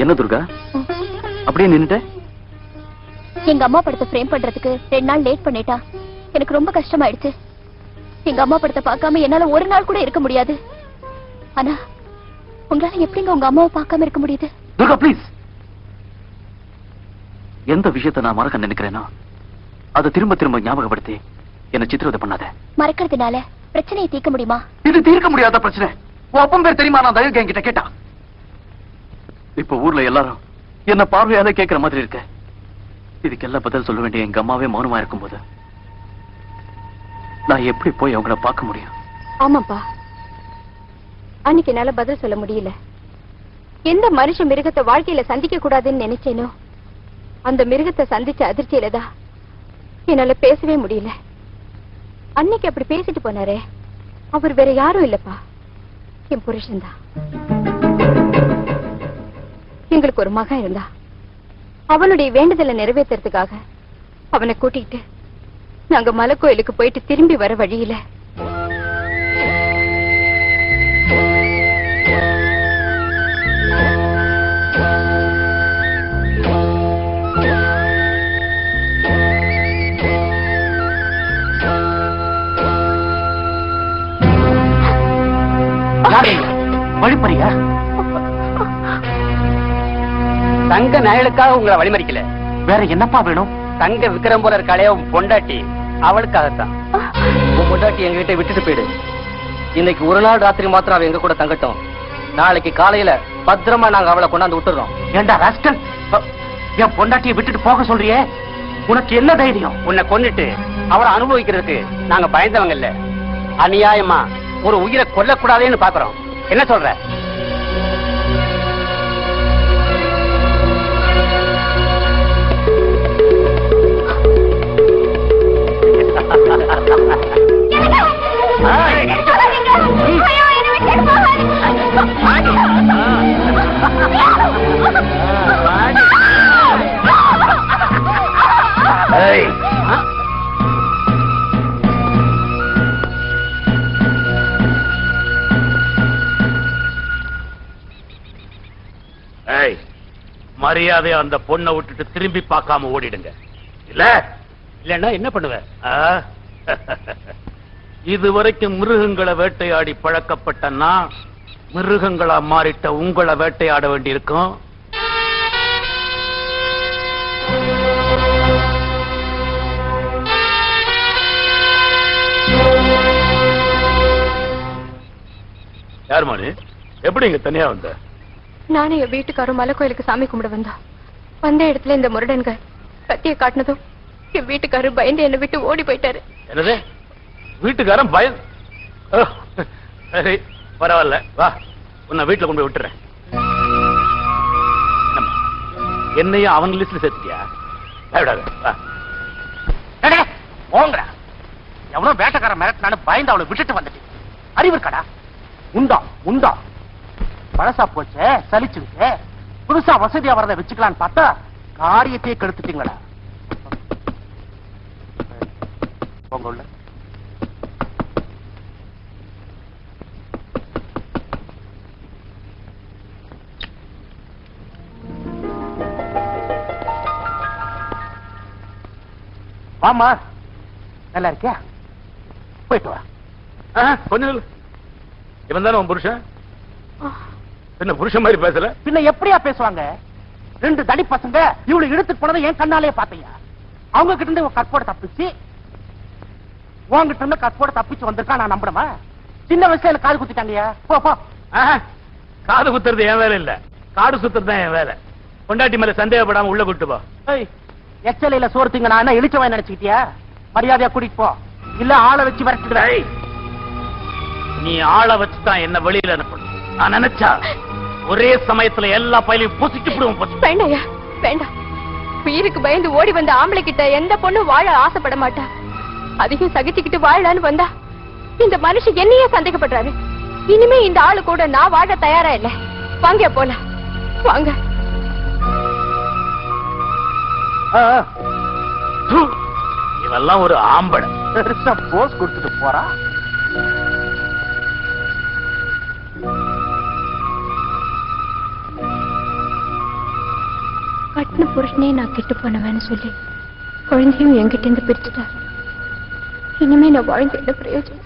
என்ன துர்கா அப்படியே நின்னுட்ட எங்க அம்மா படத்தை ஃப்ரேம் பண்றதுக்கு ரெண்டு நாள் லேட் பண்ணிட்டா எனக்கு ரொம்ப கஷ்டமாயிடுச்சு எங்க அம்மா படத்தை பார்க்காம என்னால ஒரு நாள் கூட இருக்க முடியாது ஆனா உங்களால எப்படிங்க உங்க அம்மாவை பார்க்காம இருக்க முடியுது துர்கா ப்ளீஸ் எந்த விஷயத்தை நான் மறக்க நினைக்கிறேனோ அதை திரும்ப திரும்ப ஞாபகப்படுத்தி என்ன சித்திரவதை பண்ணாத மறக்கிறதுனால பிரச்சனையை தீர்க்க முடியுமா இது தீர்க்க முடியாத பிரச்சனை உன் அப்பன் பேர் தெரியுமா நான் தயவு என்கிட்ட கேட்டா இப்ப ஊர்ல எல்லாரும் என்ன பார்வையால கேட்கிற மாதிரி இருக்க இதுக்கெல்லாம் பதில் சொல்ல வேண்டிய எங்க அம்மாவே மௌனமா இருக்கும்போது நான் எப்படி போய் அவங்கள பார்க்க முடியும் ஆமாப்பா அன்னைக்கு என்னால பதில் சொல்ல முடியல எந்த மனுஷ மிருகத்தை வாழ்க்கையில சந்திக்க கூடாதுன்னு நினைச்சேனோ அந்த மிருகத்தை சந்திச்ச அதிர்ச்சியில தான் என்னால பேசவே முடியல அன்னைக்கு அப்படி பேசிட்டு போனாரே அவர் வேற யாரும் இல்லப்பா என் புருஷன் தான் எங்களுக்கு ஒரு மகன் இருந்தா அவனுடைய வேண்டுதலை நிறைவேத்துறதுக்காக அவனை கூட்டிட்டு நாங்க மலை கோயிலுக்கு போயிட்டு திரும்பி வர வழியில வழிப்பறியா தங்க நயலுக்காக உங்களை வழிமறிக்கல வேற என்னப்பா வேணும் தங்க விக்ரம் போல இருக்காளே உன் பொண்டாட்டி அவளுக்காகத்தான் உன் பொண்டாட்டி எங்ககிட்ட விட்டுட்டு போயிடு இன்னைக்கு ஒரு நாள் ராத்திரி மாத்திரம் அவ எங்க கூட தங்கட்டும் நாளைக்கு காலையில பத்திரமா நாங்க அவளை கொண்டாந்து விட்டுறோம் ஏண்டா ராஸ்கல் என் பொண்டாட்டியை விட்டுட்டு போக சொல்றியே உனக்கு என்ன தைரியம் உன்னை கொன்னுட்டு அவளை அனுபவிக்கிறதுக்கு நாங்க பயந்தவங்க இல்ல அநியாயமா ஒரு உயிரை கொல்லக்கூடாதேன்னு பாக்குறோம் என்ன சொல்ற ஏய் மரியாதையா அந்த பொண்ணை விட்டுட்டு திரும்பி பார்க்காம ஓடிடுங்க இல்ல இல்லன்னா என்ன பண்ணுவ ஆ? இதுவரைக்கும் மிருகங்களை வேட்டையாடி பழக்கப்பட்ட நான் மிருகங்களா மாறிட்ட உங்களை வேட்டையாட வேண்டியிருக்கும் யார் மாணி எப்படி இங்க தனியா வந்த நானும் என் வீட்டுக்காரும் மலை கோயிலுக்கு சாமி கும்பிட வந்தா வந்த இடத்துல இந்த முரடன்க கத்திய காட்டினதும் என் வீட்டுக்காரர் பயந்து என்னை விட்டு ஓடி போயிட்டாரு என்னது வீட்டுக்காரன் பயம் ஓ, சரி பரவாயில்ல வா உன்னை வீட்டுல கொண்டு போய் விட்டுறேன் என்னம்மா, என்னையும் அவங்க லிஸ்ட்ல சேர்த்துட்டியா பயப்படாத வா போங்கடா எவ்வளவு வேட்டக்கார மிரட்டினாலும் பயந்து அவளை விட்டுட்டு வந்துட்டு அறிவு இருக்காடா உண்டா உண்டா பழசா போச்சே சலிச்சுடுச்சு புதுசா வசதியா வரத வச்சுக்கலான்னு பார்த்தா காரியத்தையே கெடுத்துட்டீங்களா போங்க உள்ள வாமா நல்லா இருக்கியா போயிட்டு வா ஆ, கொஞ்சம் நில்லு. இவன் தானே உன் புருஷன் என்ன புருஷன் மாதிரி பேசல பின்ன எப்படியா பேசுவாங்க ரெண்டு தடி பசங்க இவளு இழுத்துட்டு போனதை என் கண்ணாலே பாத்தையா அவங்க கிட்ட இருந்து கற்போட தப்பிச்சு உங்ககிட்ட இருந்து கற்போட தப்பிச்சு வந்திருக்கா நான் நம்பணுமா சின்ன வயசுல காது குத்திட்டாங்கயா போ போ ஆஹா, காது குத்துறது என் வேலை இல்ல காடு சுத்துறது தான் என் வேலை பொண்டாட்டி மேல சந்தேகப்படாம உள்ள கூட்டு போ ஏய், எச்சலையில சோறு திங்க நான் என்ன இழிச்சவன் நினைச்சுக்கிட்டியா மரியாதையா கூட்டிட்டு போ இல்ல ஆளை வச்சு விரட்டிடுறேன் டேய், நீ ஆளை வச்சு தான் என்ன வெளியில அனுப்பணும் நான் நினைச்சா ஒரே சமயத்துல எல்லா பயிலையும் புசிச்சு விடுவோம் வேண்டாயா வேண்டாம் உயிருக்கு பயந்து ஓடி வந்த ஆம்பளை கிட்ட எந்த பொண்ணும் வாழ ஆசைப்பட மாட்டா அதிகம் சகிச்சுக்கிட்டு வாழலான்னு வந்தா இந்த மனுஷன் என்னையே சந்தேகப்படுறாரு இனிமே இந்த ஆளு கூட நான் வாழ தயாரா இல்ல வாங்க போல வாங்க ஆ, ஆ. இவெல்லாம் ஒரு ஆம்பளை பெருசா போஸ் கொடுத்துட்டு போறா கட்டின புருஷனே நான் கெட்டு போனவன்னு சொல்லி குழந்தையும் என்கிட்ட இருந்து பிரிச்சுட்டா இனிமே நான் வாழ்ந்து என்ன பிரயோஜனம்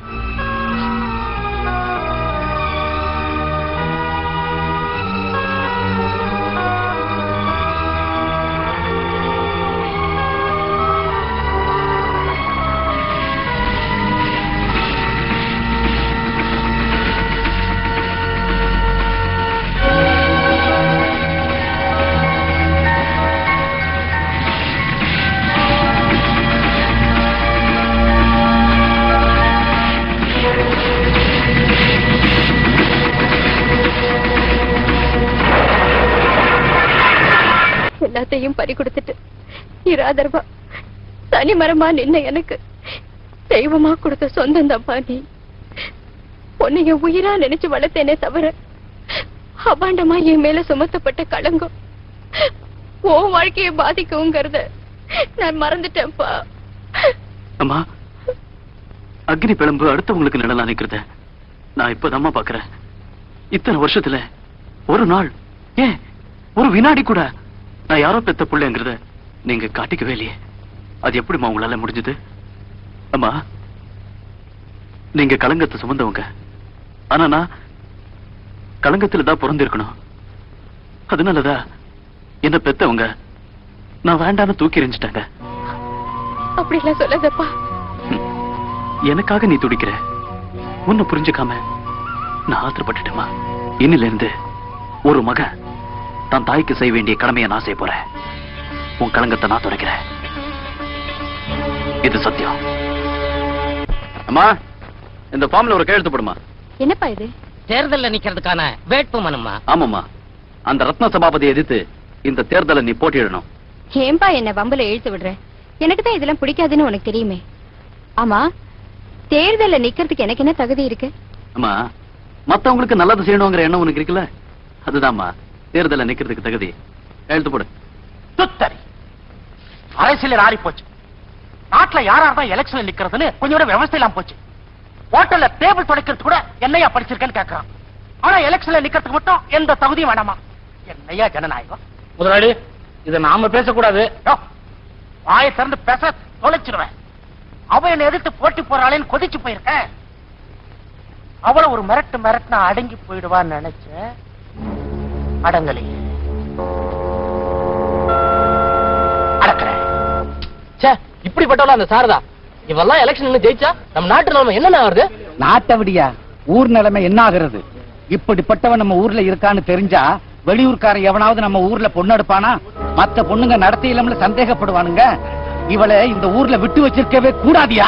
எல்லாத்தையும் பறி கொடுத்துட்டு இராதரவா தனி மரமா நின்ன எனக்கு தெய்வமா கொடுத்த சொந்தம் தப்பா நீ உன்னைய உயிரா நினைச்சு வளர்த்தேனே தவிர அபாண்டமா என் மேல சுமத்தப்பட்ட களங்கம் உன் வாழ்க்கையை பாதிக்குங்கிறத நான் மறந்துட்டேன்ப்பா அம்மா அக்னி பிளம்பு அடுத்தவங்களுக்கு நிழலா நிக்கிறத நான் இப்பதாம்மா பாக்குறேன் இத்தனை வருஷத்துல ஒரு நாள் ஏன் ஒரு வினாடி கூட நான் யாரோ பெத்த பிள்ளைங்கிறத நீங்க காட்டிக்கவே இல்லையே அது எப்படிம்மா உங்களால முடிஞ்சது அம்மா நீங்க களங்கத்தை சுமந்தவங்க ஆனா நான் களங்கத்துல தான் பிறந்திருக்கணும் அதனாலதான் என்ன பெத்தவங்க நான் வேண்டான்னு தூக்கி எறிஞ்சிட்டாங்க அப்படிலாம் சொல்லாதப்பா ம். எனக்காக நீ துடிக்கிற உன்னை புரிஞ்சுக்காம நான் ஆத்திரப்பட்டுட்டேமா இன்னில இருந்து ஒரு மகன் தான் தாய்க்கு செய்ய வேண்டிய கடமையை நான் செய்ய போறேன் உன் களங்கத்தை நான் துடைக்கிறேன் இது சத்தியம் அம்மா இந்த ஃபார்ம்ல ஒரு கையெழுத்து போடுமா என்னப்பா இது தேர்தல்ல நிக்கிறதுக்கான வேட்பு மனுமா ஆமாம்மா அந்த ரத்ன சபாபதியை எதிர்த்து இந்த தேர்தலை நீ போட்டியிடணும் ஏன்பா என்ன வம்புல இழுத்து விடுற எனக்கு தான் இதெல்லாம் பிடிக்காதுன்னு உனக்கு தெரியுமே ஆமா தேர்தல்ல நிக்கிறதுக்கு எனக்கு என்ன தகுதி இருக்கு அம்மா மத்தவங்களுக்கு நல்லது செய்யணுங்கிற எண்ணம் உனக்கு இருக்குல்ல அதுதான்மா தேர்தலை நிக்கிறதுக்கு தகுதி எழுத்து போடு சுத்தரி அரசியல் ஆறி போச்சு நாட்டுல யாரா தான் எலெக்ஷன்ல நிக்கிறதுன்னு கொஞ்சம் கூட விவசாயம் இல்லாம போச்சு ஹோட்டல்ல டேபிள் துடைக்கிறது கூட என்னையா படிச்சிருக்கேன்னு கேக்குறான் ஆனா எலெக்ஷன்ல நிக்கிறதுக்கு மட்டும் எந்த தகுதியும் வேணாமா என்னையா ஜனநாயகம் முதலாளி இத நாம பேசக்கூடாது யோ, வாயை திறந்து பேச தொலைச்சிருவேன் அவ என்னை எதிர்த்து போட்டி போறாளேன்னு கொதிச்சு போயிருக்கேன் அவள ஒரு மிரட்டு மிரட்டுனா அடங்கி போயிடுவான்னு நினைச்சேன் அடங்கலையே அடக்கிறேன் ச்சே இப்படிப்பட்டவள அந்த சாரதா இவெல்லாம் எலெக்ஷன் ஜெயிச்சா நம்ம நாட்டு நிலைமை என்ன ஆகுது நாட்டை விடியா ஊர் நிலைமை என்ன ஆகுறது இப்படிப்பட்டவன் நம்ம ஊர்ல இருக்கான்னு தெரிஞ்சா வெளியூர்காரன் எவனாவது நம்ம ஊர்ல பொண்ணு எடுப்பானா மத்த பொண்ணுங்க நடத்தையிலம்ல சந்தேகப்படுவானுங்க இவளை இந்த ஊர்ல விட்டு வச்சிருக்கவே கூடாதியா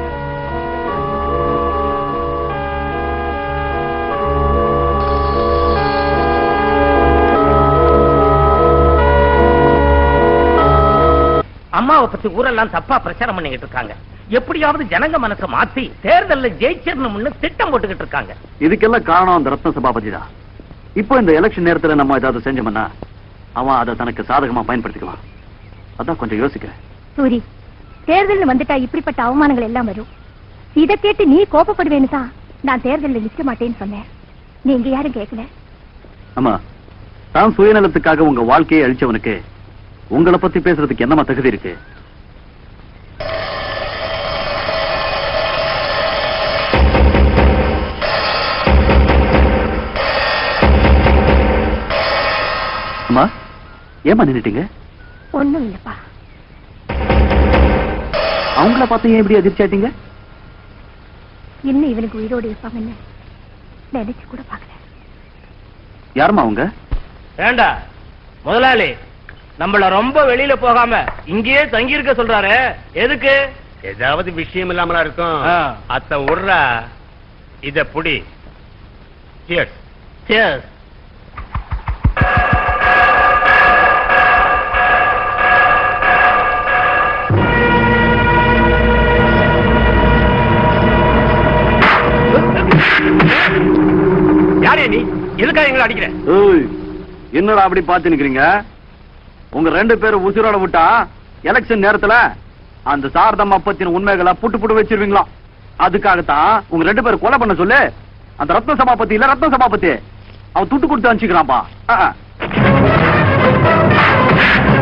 அம்மாவை பத்தி ஊரெல்லாம் தப்பா பிரச்சாரம் பண்ணிக்கிட்டு இருக்காங்க எப்படியாவது ஜனங்க மனசை மாத்தி தேர்தல்ல ஜெயிச்சிடணும்னு திட்டம் போட்டுக்கிட்டு இருக்காங்க இதுக்கெல்லாம் காரணம் அந்த ரத்ன சபாபதி தான் இப்போ இந்த எலெக்ஷன் நேரத்துல நம்ம ஏதாவது செஞ்சோம்னா அவன் அதை தனக்கு சாதகமா பயன்படுத்திக்கலாம் அதான் கொஞ்சம் யோசிக்கிறேன் சூரி தேர்தல் வந்துட்டா இப்படிப்பட்ட அவமானங்கள் எல்லாம் வரும் இத கேட்டு நீ கோபப்படுவேன்னு தான் நான் தேர்தலில் நிக்க மாட்டேன்னு சொன்னேன் நீங்க யாரும் கேட்கல ஆமா தான் சுயநலத்துக்காக உங்க வாழ்க்கையை அழிச்சவனுக்கு உங்களை பத்தி பேசுறதுக்கு என்னமா தகுதி இருக்கு அம்மா ஏமா நின்னுட்டீங்க ஒண்ணும் இல்லப்பா அவங்கள பார்த்து ஏன் இப்படி அதிர்ச்சி ஆயிட்டீங்க இன்னும் இவனுக்கு உயிரோடு இருப்பாங்கன்னு நினைச்சு கூட பார்க்கல யாரும்மா அவங்க வேண்டா முதலாளி நம்மள ரொம்ப வெளியில போகாம இங்கேயே தங்கி இருக்க சொல்றாரு எதுக்கு ஏதாவது விஷயம் இல்லாமலா இருக்கும் ஆ. அத்த உர்றா இத புடி Cheers. Cheers. யாரே நீ எதுக்காக எங்களை அடிக்கிற ஏய், என்னடா அப்படி பார்த்து நிக்கிறீங்க உங்க ரெண்டு பேரும் உசுரோட விட்டா எலெக்ஷன் நேரத்துல அந்த சாரதம்மா பத்தின உண்மைகளை புட்டு புட்டு வச்சிருவீங்களாம் அதுக்காகத்தான் உங்க ரெண்டு பேரும் கொலை பண்ண சொல்லு அந்த ரத்ன சபாபதி இல்ல ரத்ன சபாபதி அவன் துட்டு கொடுத்து அனுப்பிச்சுக்கிறான்பா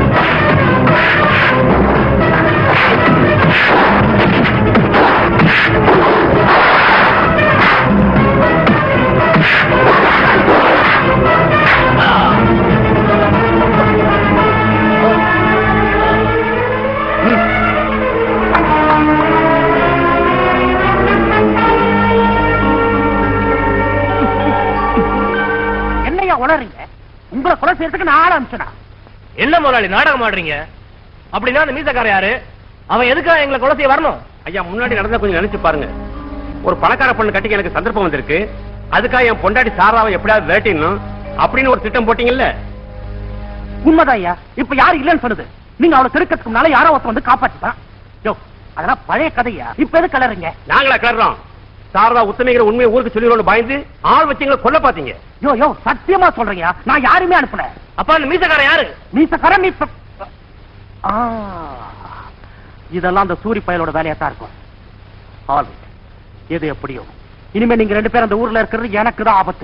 செய்யறதுக்கு நான் ஆள் அனுப்பிச்சனா என்ன முதலாளி நாடகம் ஆடுறீங்க அப்படின்னா அந்த மீசக்காரன் யாரு அவன் எதுக்காக எங்களை கொலை செய்ய வரணும் ஐயா முன்னாடி நடந்தா கொஞ்சம் நினைச்சு பாருங்க ஒரு பணக்கார பொண்ணு கட்டிக்க எனக்கு சந்தர்ப்பம் வந்திருக்கு அதுக்காக என் பொண்டாட்டி சாராவை எப்படியாவது வேட்டிடணும் அப்படின்னு ஒரு திட்டம் போட்டீங்கல்ல உண்மைதான் ஐயா இப்ப யாரு இல்லைன்னு சொல்லுது நீங்க அவளை திருக்கத்துக்கு முன்னால யாரோ ஒருத்தன் வந்து காப்பாத்திட்டான் யோ அதெல்லாம் பழைய கதையா இப்ப எது கலருங்க நாங்களா கிளறோம் சாரதா உத்தமைங்கிற உண்மையை ஊருக்கு சொல்லிடுவோம்னு பயந்து ஆள் வச்சு எங்களை கொல்ல பாத்தீங்க யோ யோ சத்தியமா சொல்றீங்க நான் யாருமே அனுப்பல அப்ப அந்த மீசக்காரன் யாரு மீசக்கார மீச ஆ, இதெல்லாம் அந்த சூரி பயலோட வேலையா தான் இருக்கும் ஆல் எது எப்படியோ இனிமே நீங்க ரெண்டு பேரும் அந்த ஊர்ல இருக்கிறது எனக்கு தான் ஆபத்து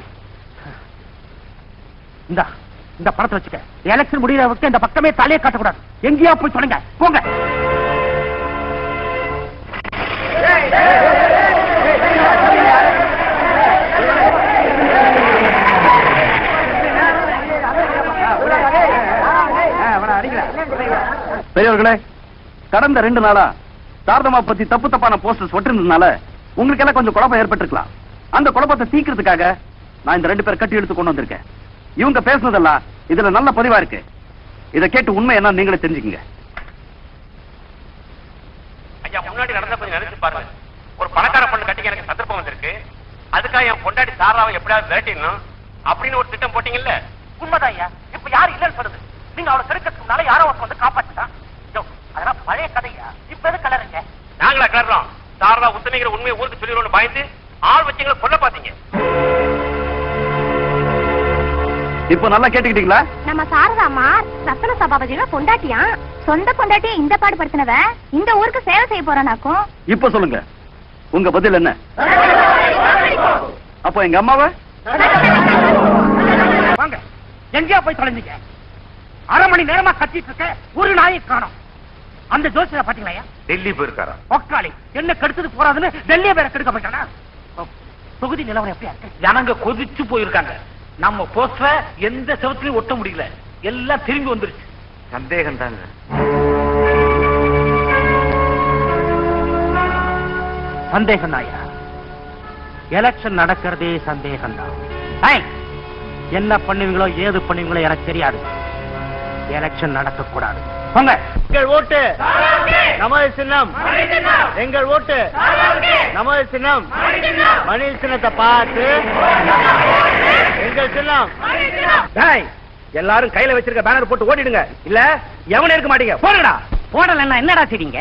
இந்த இந்த பணத்தை வச்சுக்க எலெக்ஷன் முடியறவருக்கு இந்த பக்கமே தலையை காட்டக்கூடாது எங்கேயா போய் சொல்லுங்க போங்க பெரியவர்களே கடந்த ரெண்டு நாளா சாரதமா பத்தி தப்பு தப்பான போஸ்டர்ஸ் ஒட்டிருந்ததுனால உங்களுக்கு எல்லாம் கொஞ்சம் குழப்பம் ஏற்பட்டிருக்கலாம் அந்த குழப்பத்தை தீக்கிறதுக்காக நான் இந்த ரெண்டு பேர் கட்டி எடுத்து கொண்டு வந்திருக்கேன் இவங்க பேசுனதெல்லாம் இதுல நல்ல பதிவா இருக்கு இதை கேட்டு உண்மை என்ன நீங்களே தெரிஞ்சுக்கங்க ஐயா முன்னாடி நடந்தா கொஞ்சம் நினைச்சு பாருங்க ஒரு பணக்கார பொண்ணு கட்டிக்க எனக்கு சந்தர்ப்பம் வந்திருக்கு அதுக்காக என் பொண்டாட்டி சாராவை எப்படியாவது வேட்டிடணும் அப்படின்னு ஒரு திட்டம் போட்டீங்கல்ல உண்மைதான் ஐயா இப்ப யாரு இல்லைன்னு சொல்லுது நீங்க அவளை திருக்கத்துக்கு முன்னால யாரோ ஒருத்தன் வந்து காப்பாத்திட்டான் யோ அதெல்லாம் பழைய கதையா இப்ப எது கலருங்க நாங்களா கிளறோம் சாரதா உத்தமைங்கிற உண்மையை ஊருக்கு சொல்லிடுவோம்னு பயந்து ஆள் வச்சு எங்களை கொல்ல பாத்தீங்க இப்போ நல்லா கேட்டுக்கிட்டீங்களா நம்ம சாரதாமா ரத்தன சபாபதியோட பொண்டாட்டியா சொந்த பொண்டாட்டிய இந்த பாடுபடுத்தினவ இந்த ஊருக்கு சேவை செய்ய போறானாக்கும் இப்போ சொல்லுங்க உங்க பதில் என்ன அப்போ எங்க அம்மாவை வாங்க எங்கேயா போய் தொலைஞ்சீங்க அரை மணி நேரமா கத்திட்டு இருக்க ஒரு நாயை காணோம் அந்த ஜோசியரை பாத்தீங்களா ஐயா? டெல்லி போயிருக்காரா ஒக்காளி என்ன கெடுத்தது போறாதுன்னு டெல்லியை வேற கெடுக்க போயிட்டானா தொகுதி நிலவரம் எப்படியா இருக்கு ஜனங்க கொதிச்சு போயிருக்காங்க நம்ம போஸ்டரை எந்த செவத்துலயும் ஒட்ட முடியல எல்லாம் திரும்பி வந்துருச்சு சந்தேகம் தாங்க சந்தேகம் தாயா எலெக்ஷன் நடக்கிறதே சந்தேகம் தான் என்ன பண்ணுவீங்களோ ஏது பண்ணுவீங்களோ எனக்கு தெரியாது எலெக்ஷன் நடக்கக்கூடாது போங்க எங்கள் ஓட்டு நமது சின்னம் எங்கள் ஓட்டு நமது சின்னம் மணில் சின்னத்தை பார்த்து எங்கள் சின்னம் டேய், எல்லாரும் கையில வச்சிருக்க பேனர் போட்டு ஓடிடுங்க இல்ல எவனும் இருக்க மாட்டீங்க போடுங்கடா போடலன்னா என்னடா செய்வீங்க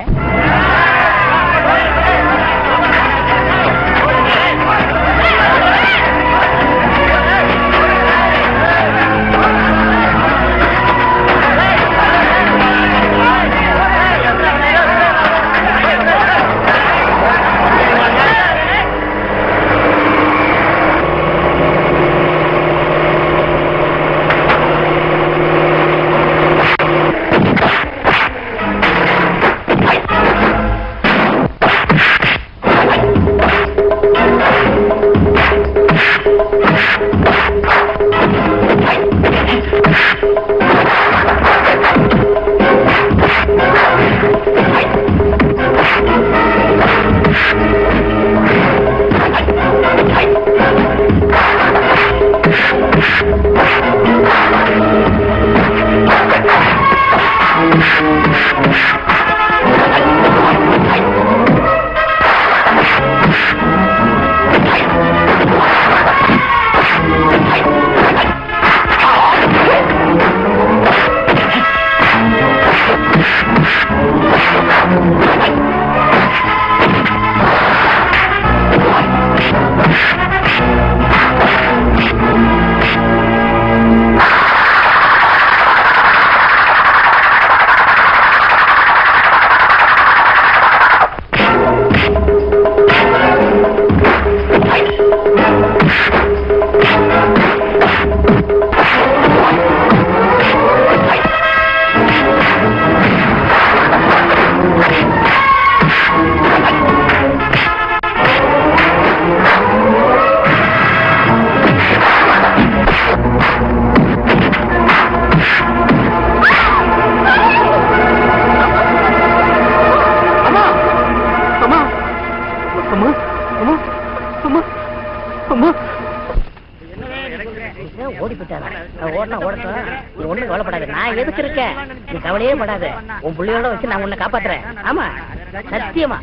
ஓடி போயிட்டாங்க ஓடனா ஓடட்டும் கவலைப்படாத நான் எதுக்கு இருக்கேன் நீ கவலையே படாத உன் பிள்ளையோட வச்சு நான் உன்னை காப்பாத்துறேன் ஆமா சத்தியமா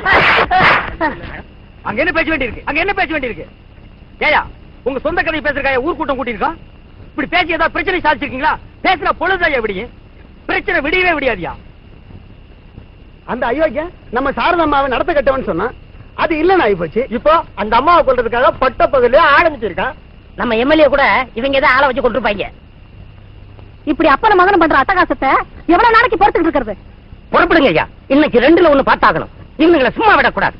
அங்க என்ன பேச வேண்டியிருக்கு அங்க என்ன பேச வேண்டியிருக்கு ஏயா உங்க சொந்த கதை பேசுறக்காய ஊர் கூட்டம் கூட்டியிருக்கா இப்படி பேசி ஏதாவது பிரச்சனை சாதிச்சிருக்கீங்களா பேசுற பொழுதையா விடிய பிரச்சனை விடியவே விடியாதியா அந்த அயோக்கிய நம்ம சாரதம்மாவை நடத்த கட்டவன் சொன்னா அது இல்லன்னு ஆகி போச்சு இப்போ அந்த அம்மாவை கொள்றதுக்காக பட்ட பகலே ஆரம்பிச்சிருக்கான் நம்ம எம்எல்ஏ கூட இவங்க தான் ஆளை வச்சு கொண்டிருப்பாங்க இப்படி அப்பன மகனும் பண்ற அட்டகாசத்தை எவ்வளவு நாளைக்கு பொறுத்துக்கிட்டு இருக்கிறது புறப்படுங்க ஐயா இன்னைக்கு ரெண்டுல ஒண்ணு பார்த்தாகணும் இவங்களை சும்மா விடக்கூடாது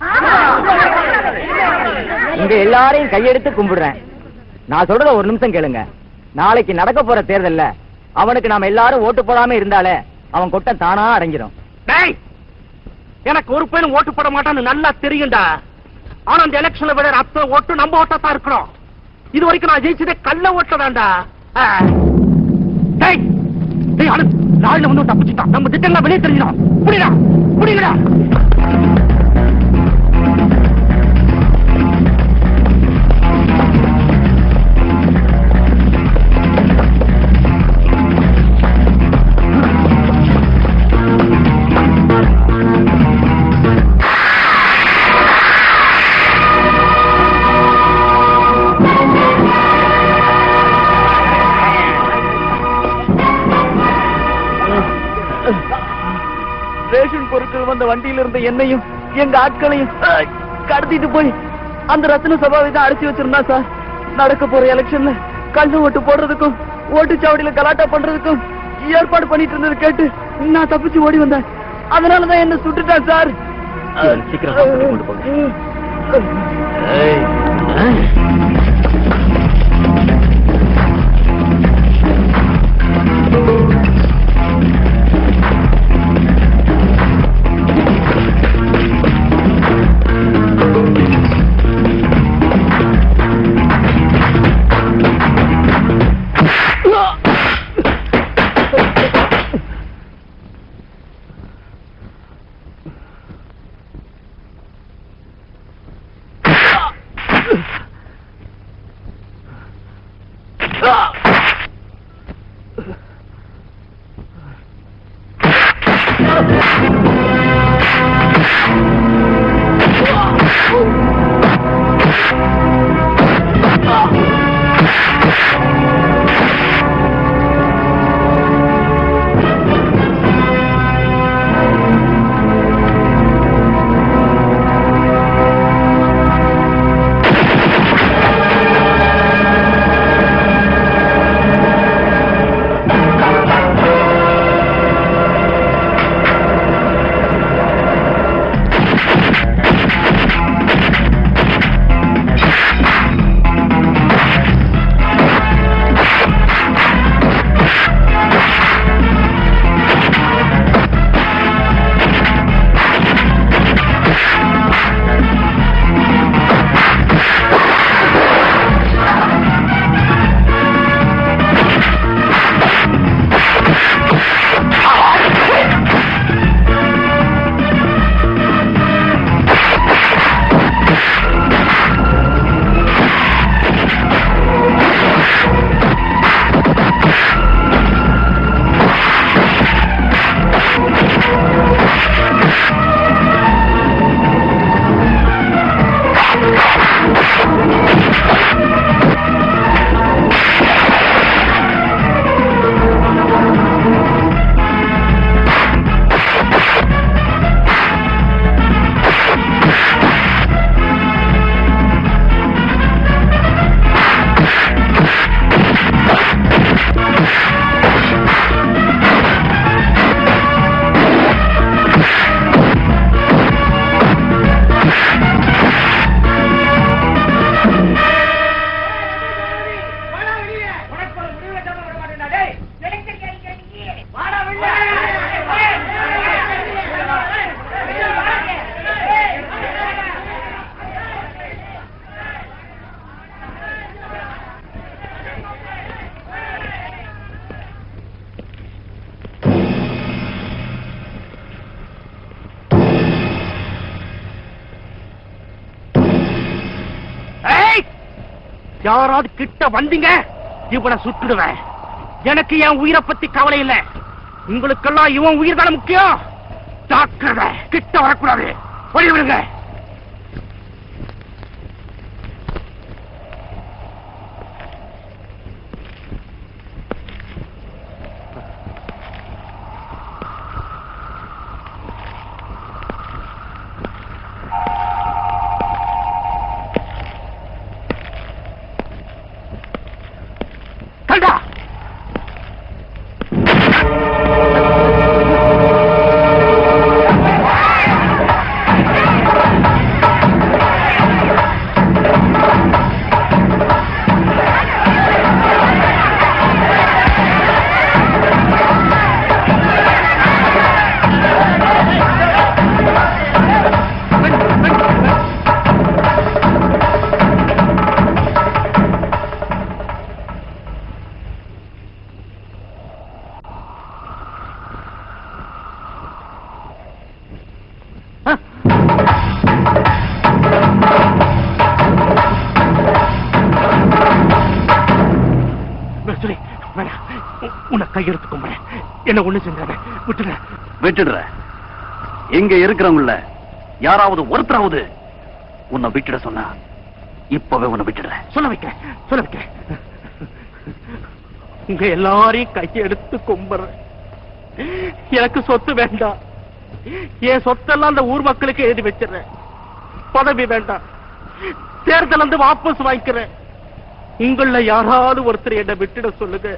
இங்க எல்லாரையும் கையெடுத்து கும்பிடுறேன் நான் சொல்றத ஒரு நிமிஷம் கேளுங்க நாளைக்கு நடக்க போற தேர்தல்ல அவனுக்கு நாம எல்லாரும் ஓட்டு போடாம இருந்தாலே அவன் கொட்ட தானா அடங்கிடும் டேய் எனக்கு ஒரு பேரும் ஓட்டு போட மாட்டான்னு நல்லா தெரியும்டா ஆனா அந்த எலெக்ஷன்ல விட அத்தனை ஓட்டு நம்ம ஓட்டா தான் இருக்கணும் இது வரைக்கும் நான் ஜெயிச்சதே கள்ள ஓட்டதான்டா ஆ. டேய் டேய் அனு நாளில வந்து தப்பிச்சுட்டான் நம்ம திட்டங்களை வெளியே தெரிஞ்சிடும் புடிடா புடிங்கடா ரேஷன் பொருட்கள் வந்த வண்டியில இருந்த என்னையும் எங்க ஆட்களையும் அஹ், கடத்திட்டு போய் அந்த ரத்ன சபாவை தான் அடைச்சி வச்சிருந்தா சார் நடக்க போற எலெக்ஷன்ல கள்ள ஓட்டு போடுறதுக்கும் ஓட்டுச்சாவடியில கலாட்டா பண்றதுக்கும் ஏற்பாடு பண்ணிட்டு இருந்தது கேட்டு நான் தப்பிச்சு ஓடி வந்தேன் அதனாலதான் என்ன சுட்டுட்டான் சார் சீக்கிரம் hospital கொண்டு போங்க. ஏய்! யாராவது கிட்ட வந்தீங்க இவனை சுட்டுடுவேன் எனக்கு என் உயிரை பத்தி கவலை இல்ல உங்களுக்கெல்லாம் இவன் உயிர் தானே முக்கியம் டாக்டர் கிட்ட வரக்கூடாது ஓடி விடுங்க கண்டா சொல்லி வேணாம் உ- உன்னை கையெடுத்து கும்புறேன் என்ன ஒண்ணு செஞ்சாத விட்டுற விட்டுடுற இங்க இருக்கிறவங்கள யாராவது ஒருத்தராவது உன்னை விட்டுட சொன்னா இப்பவே உன்னை விட்டுடுறேன் சொல்ல வைக்கிறேன் சொல்ல வைக்கிறேன் உங்க எல்லாரையும் கையெடுத்து கும்புறேன் எனக்கு சொத்து வேண்டாம் என் சொத்தெல்லாம் அந்த ஊர் மக்களுக்கு எழுதி வச்சிடுறேன் பதவி வேண்டாம் தேர்தல் வந்து வாபஸ் வாங்கிக்கிறேன் உங்கள யாராவது ஒருத்தர் என்ன விட்டுட சொல்லுங்க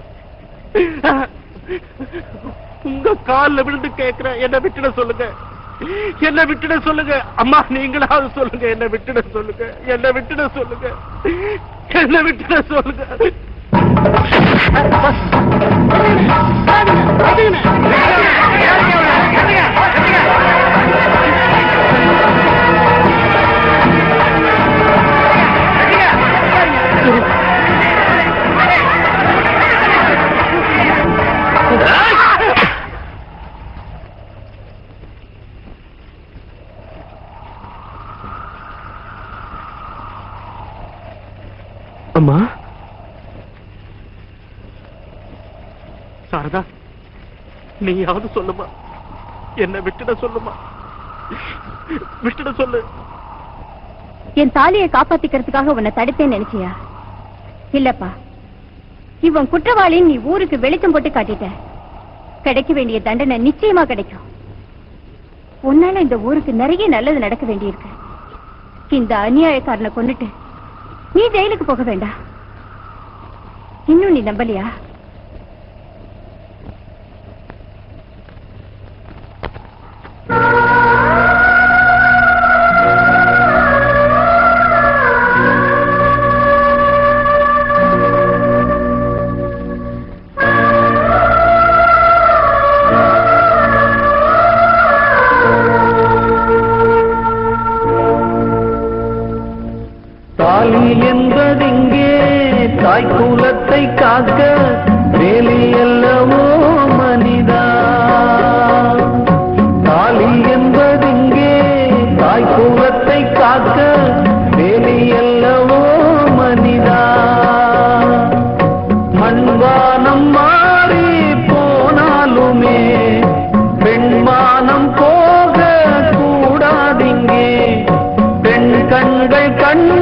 உங்க கால்ல விழுந்து கேக்குறேன் என்ன விட்டுட சொல்லுங்க என்ன விட்டுட சொல்லுங்க அம்மா நீங்களாவது சொல்லுங்க என்ன விட்டுட சொல்லுங்க என்ன விட்டுட சொல்லுங்க என்ன விட்டுட சொல்லுங்க அம்மா சாரதா நீயாவது சொல்லுமா என்ன விட்டுட சொல்லுமா விட்டுட சொல்லு என் தாலியை காப்பாத்திக்கிறதுக்காக உன்னை தடுத்தேன்னு நினைச்சியா இல்லப்பா இவன் குற்றவாளின்னு நீ ஊருக்கு வெளிச்சம் போட்டு காட்டிட்ட கிடைக்க வேண்டிய தண்டனை நிச்சயமா கிடைக்கும் உன்னால இந்த ஊருக்கு நிறைய நல்லது நடக்க வேண்டியிருக்கு இந்த அநியாயக்காரனை கொன்னுட்டு நீ ஜெயிலுக்கு போக வேண்டாம் இன்னும் நீ நம்பலையா தாலி என்பதிங்கே தாய் குலத்தை காக்க வேலி அல்லவோ மனிதா தாலி என்பதிங்கே தாய் குலத்தை காக்க வேலி அல்லவோ மனிதா மண்வானம் மாறி போனாலுமே பெண்மானம் போக கூடாதிங்கே பெண் கண்கள் கண்